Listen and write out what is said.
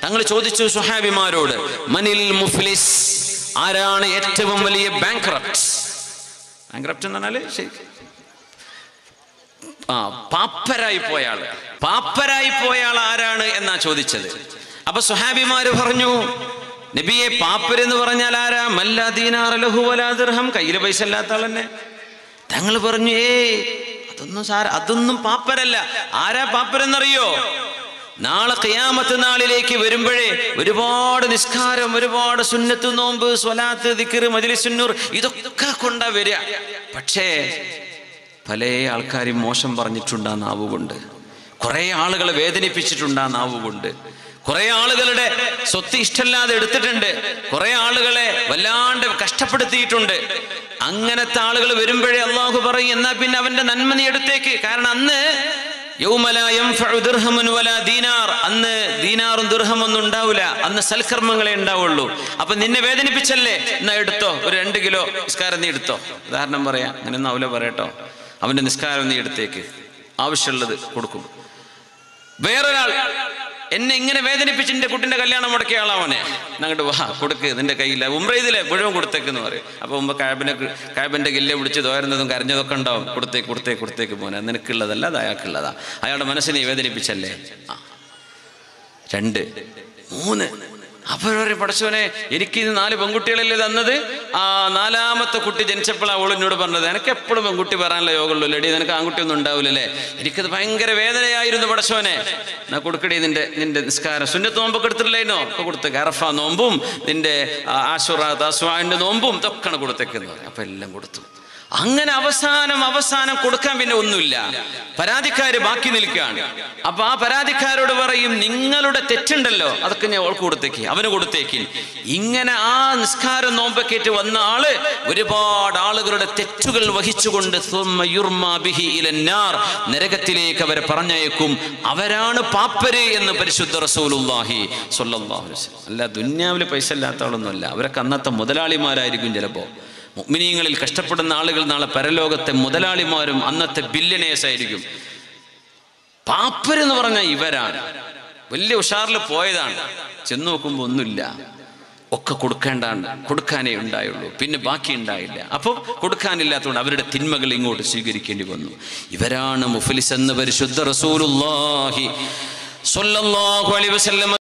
തങ്ങൾ ചോദിച്ചു സുഹാബിമാരോട് മനിൽ മുഫ്ലിസ് ആരാണ് ഏറ്റവും വലിയ ബാങ്ക്രപ്റ്റ് ബാങ്ക്രപ്റ്റ് എന്ന് പറഞ്ഞാല് ശരി ആ പാപ്പരായി പോയ ആള് പാപ്പരായി പോയ ആൾ ആരാണ് എന്നാ ചോദിച്ചത് അപ്പൊ സുഹാബിമാര് പറഞ്ഞു നബിയെ പാപ്പരെന്ന് പറഞ്ഞാൽ ആരാ മല്ലാ ദീനാർ ലഹു വലാ ദിർഹം കയ്യില് പൈസ ഇല്ലാത്ത ആൾ തന്നെ തങ്ങൾ പറഞ്ഞു ഏ അതൊന്നും സാര അതൊന്നും പാപ്പരല്ല ആരാ പാപ്പരെന്നറിയോ നാളെ ഖിയാമത്ത് നാളിലേക്ക് വരുമ്പോഴേ ഒരുപാട് നിസ്കാരം ഒരുപാട് സുന്നത്ത് നോമ്പ് സ്വലാത്ത് ദിക്കറ് മജ്ലിസുന്നൂർ ഇതൊക്കെ കൊണ്ടാ വരിക പക്ഷേ പല ആൾക്കാരും മോശം പറഞ്ഞിട്ടുണ്ട് ആ നാവ് കൊണ്ട് കുറെ ആളുകളെ വേദനിപ്പിച്ചിട്ടുണ്ട് ആ നാവ് കൊണ്ട് കുറെ ആളുകളുടെ സ്വത്ത് ഇഷ്ടമില്ലാതെ എടുത്തിട്ടുണ്ട് കുറെ ആളുകളെ വല്ലാണ്ട് കഷ്ടപ്പെടുത്തിയിട്ടുണ്ട് അങ്ങനത്തെ ആളുകൾ വരുമ്പോഴേ അള്ളാഹു പറയും എന്നാ പിന്നെ അവന്റെ നന്മ നീ എടുത്തേക്ക് കാരണം അന്ന് യൗമല യൻഫഉ ദിർഹമുൻ വലാ ദീനാർ അന്ന് ദീനാറും ദിർഹമൊന്നും ഒന്നും ഉണ്ടാവില്ല അന്ന് സൽക്കർമ്മങ്ങളെ ഉണ്ടാവുള്ളൂ അപ്പൊ നിന്നെ വേദനിപ്പിച്ചല്ലേ എന്നാ എടുത്തോ ഒരു രണ്ട് കിലോ നിസ്കാരം നീ എടുത്തോ ഉദാഹരണം പറയാം അങ്ങനെ ഒന്നും അവലെ പറയട്ടോ അവന്റെ നിസ്കാരം നീ എടുത്തേക്ക് ആവശ്യമുള്ളത് കൊടുക്കും വേറൊരാൾ എന്നെ ഇങ്ങനെ വേദനിപ്പിച്ച് എന്റെ കുട്ടിന്റെ കല്യാണം മുടക്കിയ ആളാവനെ അങ്ങോട്ട് വാ കൊടുക്ക് നിന്റെ കയ്യില്ല ഉമ്ര ഇതിലെ മുഴുവൻ കൊടുത്തേക്കെന്ന് പറയും അപ്പൊ ഉമ്മ കാബിനെ കാബിന്റെ ഗില്ലെ പിടിച്ച് തോരുന്നതും കരഞ്ഞതൊക്കെ ഉണ്ടാവും കൊടുത്തേക്ക് കൊടുത്തേക്ക് കൊടുത്തേക്ക് പോനെ അത് നിനക്കുള്ളതല്ല അത് അയാൾക്കുള്ളതാ അയാളുടെ മനസ്സിനെ വേദനിപ്പിച്ചല്ലേ ആ രണ്ട് മൂന്ന് അപ്പോഴൊരു പടച്ചവനെ എനിക്ക് ഇത് നാല് പെൺകുട്ടികളല്ലേ തന്നത് ആ നാലാമത്തെ കുട്ടി ജനിച്ചപ്പോഴാണ് അവൾ എന്നോട് പറഞ്ഞത് എനിക്ക് എപ്പോഴും പെൺകുട്ടി പറയാനുള്ള യോഗമുള്ളൂ ലടി നിനക്ക് ആൺകുട്ടി ഒന്നും ഉണ്ടാവില്ലല്ലേ എനിക്കത് ഭയങ്കര വേദനയായിരുന്നു പടച്ചവനെ എന്നാ കൊടുക്കടി നിന്റെ നിന്റെ നിസ്കാരം സുന്നത്ത് നോമ്പൊക്കെ എടുത്തിട്ടില്ലേനോ ഒക്കെ കൊടുത്തേക്ക് അറഫ നോമ്പും നിന്റെ ആശുറ താസ്വാന്റെ നോമ്പും ഇതൊക്കെയാണ് കൊടുത്തേക്കെന്ന് പറയും അപ്പൊ എല്ലാം കൊടുത്തു അങ്ങനെ അവസാനം അവസാനം കൊടുക്കാൻ പിന്നെ ഒന്നുമില്ല പരാതിക്കാര് ബാക്കി നിൽക്കുകയാണ് അപ്പൊ ആ പരാതിക്കാരോട് പറയും നിങ്ങളുടെ തെറ്റുണ്ടല്ലോ അതൊക്കെ ഞാൻ അവൾക്ക് കൊടുത്തേക്ക് അവന് കൊടുത്തേക്ക് ഇങ്ങനെ ആ നിസ്കാരം നോമ്പൊക്കേറ്റ് വന്ന ആള് ഒരുപാട് ആളുകളുടെ തെറ്റുകൾ വഹിച്ചുകൊണ്ട് സുമ്മ യുർമാ ബിഹി ഇലന്നാർ നരകത്തിലേക്ക് അവരെ പറഞ്ഞയക്കും അവരാണ് പാപ്പര് എന്ന് പരിശുദ്ധ റസൂലുള്ളാഹി സ്വല്ലല്ലാഹു അലൈഹി വസല്ലം അല്ല ദുന്യാവിൽ പൈസ ഇല്ലാത്ത ആളൊന്നുമല്ല അവരൊക്കെ അന്നത്തെ മുതലാളിമാരായിരിക്കും ചിലപ്പോ മുഅ്മിനീങ്ങളിൽ കഷ്ടപ്പെടുന്ന ആളുകൾ നാളെ പരലോകത്തെ മുതലാളിമാരും അന്നത്തെ ബില്യനേഴ്സ് ആയിരിക്കും പാപ്പരെന്ന് പറഞ്ഞാൽ ഇവരാണ് വലിയ ഉഷാറിൽ പോയതാണ് ചെന്ന് നോക്കുമ്പോൾ ഒന്നുമില്ല ഒക്കെ കൊടുക്കേണ്ടാണ് കൊടുക്കാനേ ഉണ്ടായുള്ളൂ പിന്നെ ബാക്കി ഉണ്ടായില്ല അപ്പോൾ കൊടുക്കാനില്ലാത്തതുകൊണ്ട് അവരുടെ തിന്മകൾ ഇങ്ങോട്ട് സ്വീകരിക്കേണ്ടി വന്നു ഇവരാണ് മുഫലിസ് എന്ന് പരിശുദ്ധ റസൂലുള്ളാഹി സ്വല്ലല്ലാഹു അലൈഹി വസല്ലം